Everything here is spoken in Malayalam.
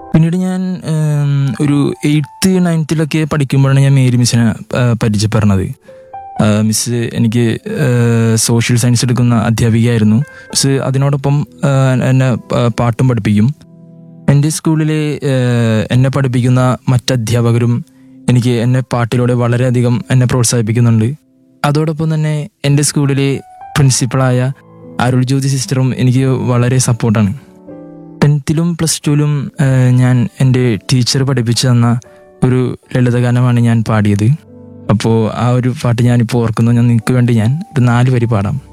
പിന്നീട് ഞാൻ ഉം, ഒരു എയ്ത്ത് നയൻത്തിലൊക്കെ പഠിക്കുമ്പോഴാണ് ഞാൻ മേരി മിസ്സിനെ ആ, പരിചയപ്പെടുന്നത് ആ, മിസ് എനിക്ക് സോഷ്യൽ സയൻസ് എടുക്കുന്ന അധ്യാപികയായിരുന്നു മിസ് അതിനോടൊപ്പം ആ, എന്നെ പ- പാട്ടും പഠിപ്പിക്കും എൻ്റെ സ്കൂളിലെ ആ, എന്നെ പഠിപ്പിക്കുന്ന മറ്റധ്യാപകരും എനിക്ക് എന്നെ പാട്ടിലൂടെ വളരെയധികം എന്നെ പ്രോത്സാഹിപ്പിക്കുന്നുണ്ട് അതോടൊപ്പം തന്നെ എൻ്റെ സ്കൂളിലെ പ്രിൻസിപ്പളായ അരുൾ ജ്യോതി സിസ്റ്ററും എനിക്ക് വളരെ സപ്പോർട്ടാണ് ടെൻത്തിലും പ്ലസ് ടുവിലും ഞാൻ എൻ്റെ ടീച്ചർ പഠിപ്പിച്ചു തന്ന ഒരു ലളിതഗാനമാണ് ഞാൻ പാടിയത് അപ്പോൾ ആ ഒരു പാട്ട് ഞാനിപ്പോൾ ഓർക്കുന്നു ഞാൻ നിങ്ങൾക്ക് വേണ്ടി ഞാൻ ഒരു നാല് വരി പാടാം